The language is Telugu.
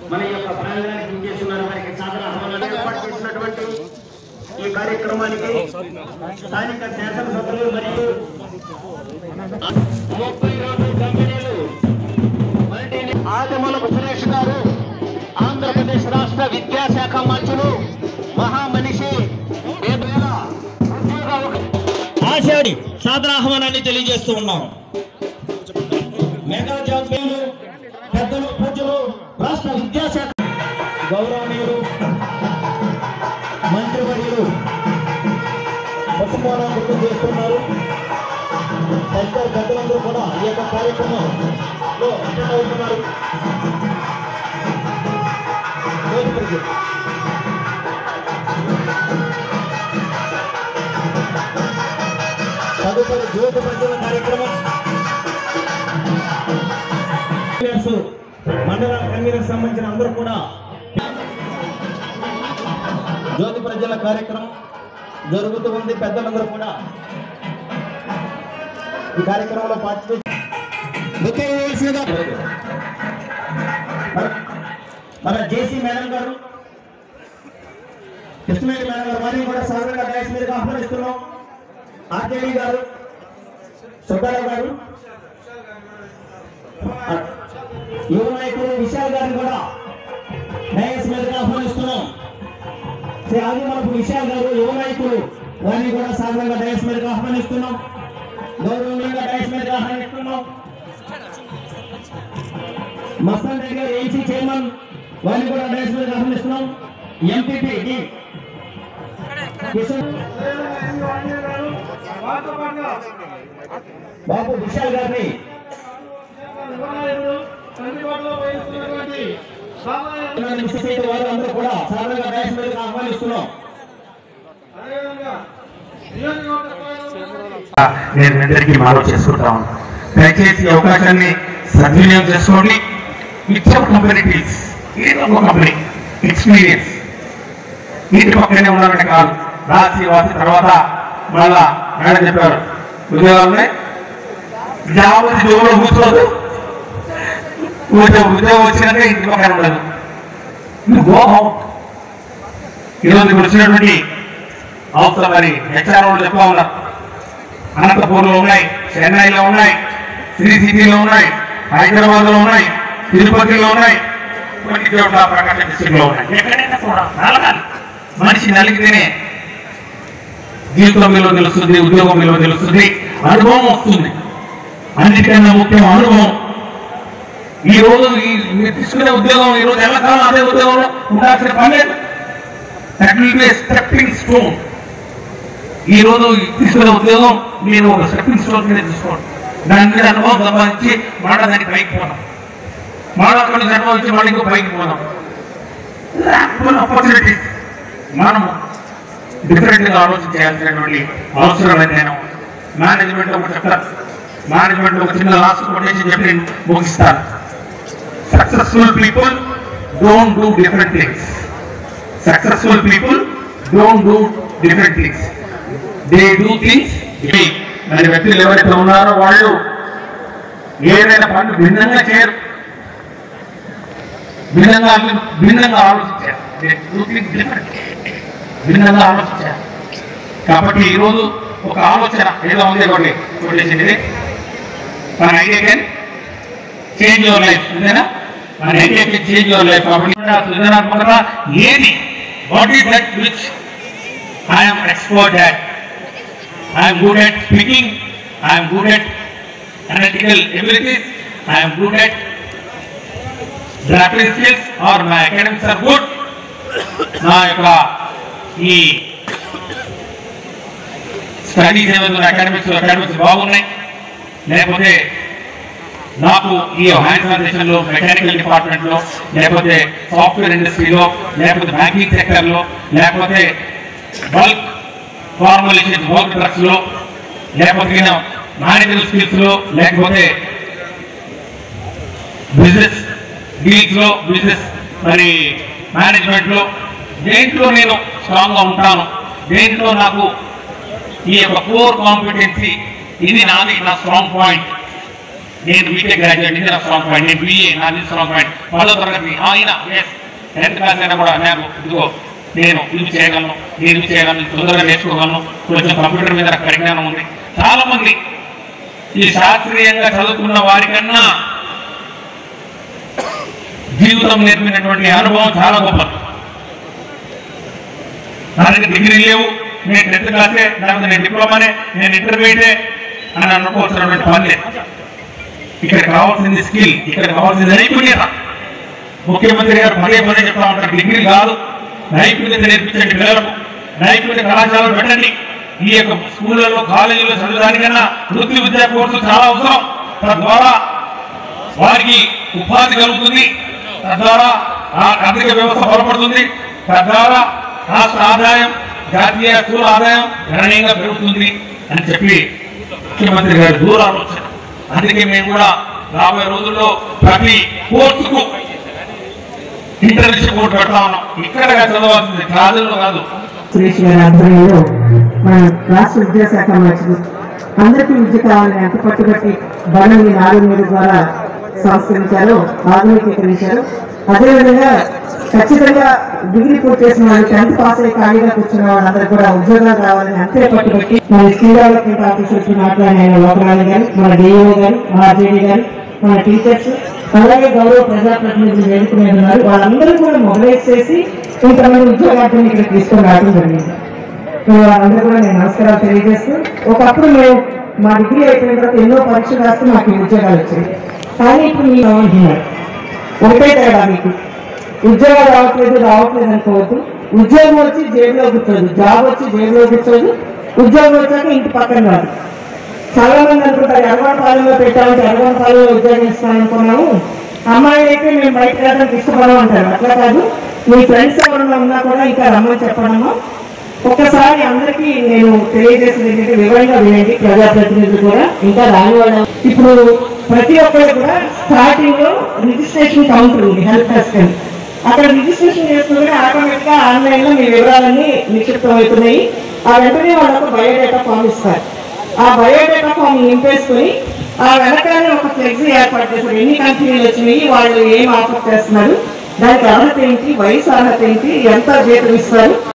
మన యొక్క ప్రాంగణానికి చేస్తున్నారు వారికి సాధన ఆహ్వానాలు ఏర్పాటు చేసినటువంటి ఈ కార్యక్రమానికి స్థానిక శాసనసభ్యులు మరియు ముప్పై రెండు కంపెనీలు ఆదిమూలపు సురేష్ గారు ఆంధ్రప్రదేశ్ రాష్ట్ర విద్యాశాఖ మంత్రులు మహామనిషి వేవేల ఉద్యోగ ఆషాఢి సాదరాహ్వానాన్ని తెలియజేస్తూ ఉన్నాం మెగా జాబ్ మేలు పెద్దలు పూజలు రాష్ట్ర విద్యాశాఖ గౌరవనీయులు మంత్రివర్యులు పసుపోవడం గుర్తు చేస్తున్నారు తదితర పెద్దలందరూ కూడా ఈ యొక్క కార్యక్రమంలో అటెండ్ అవుతున్నారు వేదికకి. తదుపరి జ్యోతి ప్రజల కార్యక్రమం కన్వీనర్స్, మండల కన్వీనర్ సంబంధించిన అందరూ కూడా జ్యోతి ప్రజల కార్యక్రమం జరుగుతూ ఉంది పెద్దలందరూ కూడా ఈ కార్యక్రమంలో పార్టిసిపేట్ ముఖ్యవేసిగా మన జేసీ మేడం గారు కృష్ణవేణి మేడం గారు మరియు కూడా సాధారణంగా డయాస్ మీదకి ఆహ్వానిస్తున్నాం ఆర్జేడీ గారు సుబ్బారావు గారు యువ నాయకులు విశాల్ గారిని కూడా డయాస్ మీదకి ఆహ్వానిస్తున్నాం శ్రీ ఆదిమలపు విశాల్ గారు యువ నాయకులు వారిని కూడా సాధారణంగా డయాస్ మీదకి ఆహ్వానిస్తున్నాం గౌరవనీయంగా డయాస్ మీదకి ఆహ్వానిస్తున్నాం మస్తాన్ రెడ్డి గారు ఏసీ చైర్మన్ వారిని కూడా డయాస్ మీదకి ఆహ్వానిస్తున్నాం ఎంపీపీ డి కిషన్ బాబు విశాల్ గారిని మిస్ అయితే వారు అందరూ కూడా సాధారణంగా డయాస్ మీదకి ఆహ్వానిస్తున్నాం నేను మీ అందరికీ మనవి చేసుకుంటా ఉన్నాను దయచేసి ఈ అవకాశాన్ని సద్వినియోగం చేసుకోండి మిక్సర్ కంపెనీస్ ఏదో ఒక కంపెనీ ఎక్స్పీరియన్స్ ఇంటి పక్కనే ఉన్నారంటే కాదు రాసి వాసి తర్వాత మళ్ళా మేడం చెప్పారు ఉద్యోగాలు ఉన్నాయి జాబ్ వచ్చి జోబులో కూర్చోదు ఉద్యోగం ఉద్యోగం వచ్చినాక ఇంటి పక్కన ఉండదు నువ్వు గో అవుట్ ఈరోజు ఇక్కడ వచ్చినటువంటి అవసరం మరి హెచ్ఆర్ వాళ్ళు చెప్తా ఉన్నారు అనంతపూర్లో ఉన్నాయి చెన్నైలో ఉన్నాయి శ్రీ సిటీలో ఉన్నాయి హైదరాబాద్ లో ఉన్నాయి తిరుపతిలో ఉన్నాయి కొన్ని చోట్ల ప్రకాశం డిస్ట్రిక్ట్ లో ఉన్నాయి ఎక్కడైనా కూడా నలగాలి మనిషి నలిగితేనే జీవితం విలువ తెలుస్తుంది ఉద్యోగం విలువ తెలుస్తుంది అనుభవం వస్తుంది అన్నిటికన్నా ముఖ్యం అనుభవం ఈ రోజు ఈ మీరు తీసుకునే ఉద్యోగం ఈ రోజు ఎల్లకాలం అదే ఉద్యోగంలో ఉండాల్సిన పని లేదు that will be stepping stone ఈ రోజు తీసుకునే ఉద్యోగం మీరు ఒక స్టెప్పింగ్ స్టోన్ మీద తీసుకోండి దాని మీద అనుభవం సంపాదించి మళ్ళీ దానికి పైకి పోదాం మళ్ళీ అక్కడ నుంచి అనుభవించి మళ్ళీ ఇంకో పైకి పోదాం ఆపర్చునిటీస్ మనం డిఫరెంట్ గా ఆలోచించాల్సినటువంటి అవసరం నేను మేనేజ్మెంట్ ఒక చెప్తాను మేనేజ్మెంట్ ఒక చిన్న లాస్ట్ కొటేషన్ చెప్పి నేను ముగిస్తాను successful people don't do different things successful people don't do different things they do things మరి వ్యక్తులు ఎవరైతే ఉన్నారో వాళ్ళు ఏదైనా పనులు భిన్నంగా చేయరు భిన్నంగా భిన్నంగా ఆలోచించారు They do things different. భిన్నంగా ఆలోచించారు కాబట్టి ఈరోజు ఒక ఆలోచన ఏదో ఉంది ఒకటి కొట్టేసింది మన idea can change your life అంతేనా మన idea can change your life కాబట్టి సృజనాత్మకత ఏది what is that which I'm expert at I'm good at speaking I'm good at analytical abilities I'm good at drafting skills or my academics are good నా యొక్క ఈ స్టడీస్ ఏమైనా అకాడమిక్స్ అకాడమిక్స్ బాగున్నాయి లేకపోతే నాకు ఈ హ్యాండ్స్ లో మెకానికల్ డిపార్ట్మెంట్ లో లేకపోతే సాఫ్ట్వేర్ ఇండస్ట్రీలో లేకపోతే బ్యాంకింగ్ సెక్టర్ లో లేకపోతే బల్క్ ఫార్మలేషన్ బల్క్ డ్రగ్స్ లో లేకపోతే మేనేజర్ స్కిల్స్ లో లేకపోతే బిజినెస్ డీల్స్ లో బిజినెస్ మరి మేనేజ్మెంట్ లో దేంట్లో నేను స్ట్రాంగ్ గా ఉంటాను దేంట్లో నాకు ఈ యొక్క కోర్ కాంపిటెన్సీ ఇది నాది నా స్ట్రాంగ్ పాయింట్ నేను బీటెక్ గ్రాడ్యుయేట్ ఇది నా స్ట్రాంగ్ పాయింట్ నేను బిఏ నాది స్ట్రాంగ్ పాయింట్ పదో తరగతి ఆయన ఎస్ టెన్త్ క్లాస్ అయినా కూడా నాకు ఇదిగో నేను ఇది చేయగలను నేను ఇది చేయగలను ఇది తొందరగా నేర్చుకోగలను కొంచెం కంప్యూటర్ మీద నాకు పరిజ్ఞానం ఉంది చాలా మంది ఈ శాస్త్రీయంగా చదువుకున్న వారికన్నా జీవితం నేర్పినటువంటి అనుభవం చాలా గొప్పది నా దగ్గర డిగ్రీ లేవు నేను టెన్త్ క్లాసే లేకపోతే నేను డిప్లొమానే నేను ఇంటర్మీడియటే అని అనుకోవాల్సినటువంటి పని లేదు ఇక్కడ కావాల్సింది స్కిల్ ఇక్కడ కావాల్సింది నైపుణ్యత ముఖ్యమంత్రి గారు పదే పదే చెప్తా ఉంటారు డిగ్రీ కాదు నైపుణ్యత నేర్పించండి పిల్లలకు నైపుణ్య కళాశాలలు పెట్టండి ఈ యొక్క స్కూళ్ళలో కాలేజీలో చదవడానికన్నా వృత్తి విద్యా కోర్సులు చాలా అవసరం తద్వారా వారికి ఉపాధి కలుగుతుంది తద్వారా ఆ ఆర్థిక వ్యవస్థ బలపడుతుంది తద్వారా రాష్ట్ర ఆదాయం జాతీయ స్థూల ఆదాయం గణనీయంగా పెరుగుతుంది అని చెప్పి ముఖ్యమంత్రి గారి దూర ఆలోచన అందుకే మేము కూడా రాబోయే రోజుల్లో ప్రతి కోర్సుకు ఇంటర్నేషనల్ కోర్టు పెడతా ఉన్నాం ఇక్కడ చదవాల్సింది కాలేజీలో కాదు సురేష్ గారి ఆధ్వర్యంలో మన రాష్ట్ర విద్యాశాఖ మంత్రులు అందరికీ విద్య కావాలని ఎంత పట్టుబట్టి బలని నాలుగు మూడు ద్వారా సంస్కరించారో ఆధునికీకరించారు అదేవిధంగా ఖచ్చితంగా డిగ్రీ పూర్తి చేసిన వాళ్ళు టెన్త్ పాస్ అయ్యి ఖాళీగా కూర్చున్న వాళ్ళందరూ కూడా ఉద్యోగాలు రావాలని అంతే పట్టుబట్టి మన స్కిల్ డెవలప్మెంట్ ఆఫీసర్స్ మాట్లాడిన ఆయన లోకరాజు గారు మన డిఓ గారు ఆర్జేడీ గారు మన టీచర్స్ అలాగే గౌరవ ప్రజాప్రతినిధులు వేదిక మీద ఉన్నారు వాళ్ళందరూ కూడా మొబైలైజ్ చేసి ఇంతమంది ఉద్యోగార్థులను ఇక్కడ తీసుకొని రావడం జరిగింది సో వాళ్ళందరూ కూడా నేను నమస్కారాలు తెలియజేస్తూ ఒకప్పుడు మేము మా డిగ్రీ అయిపోయిన తర్వాత ఎన్నో పరీక్షలు రాస్తే మాకు ఈ ఉద్యోగాలు వచ్చాయి కానీ ఇప్పుడు మీరు అంటున్నారు ఒకటే తేడా మీకు ఉద్యోగాలు రావట్లేదు రావట్లేదు అనుకోవద్దు ఉద్యోగం వచ్చి జేబులో కూర్చోదు జాబ్ వచ్చి జేబులో కూర్చోదు ఉద్యోగం వచ్చాక ఇంటి పక్కన రాదు చాలా మంది అనుకుంటారు ఎర్రగొండపాలెంలో పెట్టామంటే ఎర్రగొండపాలెంలో ఉద్యోగం ఇస్తామనుకున్నాము అమ్మాయిలు అయితే మేము బయటకు వెళ్ళడానికి ఇష్టపడము అంటారు అట్లా కాదు మీ ఫ్రెండ్స్ ఎవరైనా ఉన్నా కూడా ఇంకా రమ్మని చెప్పడము ఒక్కసారి అందరికీ నేను తెలియజేసేది ఏంటంటే వివరంగా వినండి ప్రజాప్రతినిధులు కూడా ఇంకా రాని వాళ్ళు ఇప్పుడు ప్రతి ఒక్కరు కూడా స్టార్టింగ్ లో రిజిస్ట్రేషన్ కౌంటర్ ఉంది హెల్ప్ డెస్క్ అని అక్కడ రిజిస్ట్రేషన్ చేసుకుంటే ఆటోమేటిక్ గా ఆన్లైన్ లో మీ వివరాలన్నీ నిక్షిప్తం అవుతున్నాయి ఆ వెంటనే వాళ్ళకు బయోడేటా ఫామ్ ఇస్తారు ఆ బయోడేటా ఫామ్ నింపేసుకుని ఆ వెనకాలే ఒక ఫ్లెక్సీ ఏర్పాటు చేస్తారు ఎన్ని కంపెనీలు వచ్చినాయి వాళ్ళు ఏం ఆఫర్ చేస్తున్నారు దానికి అర్హత ఏంటి వయసు అర్హత ఏంటి ఎంత జీతం ఇస్తారు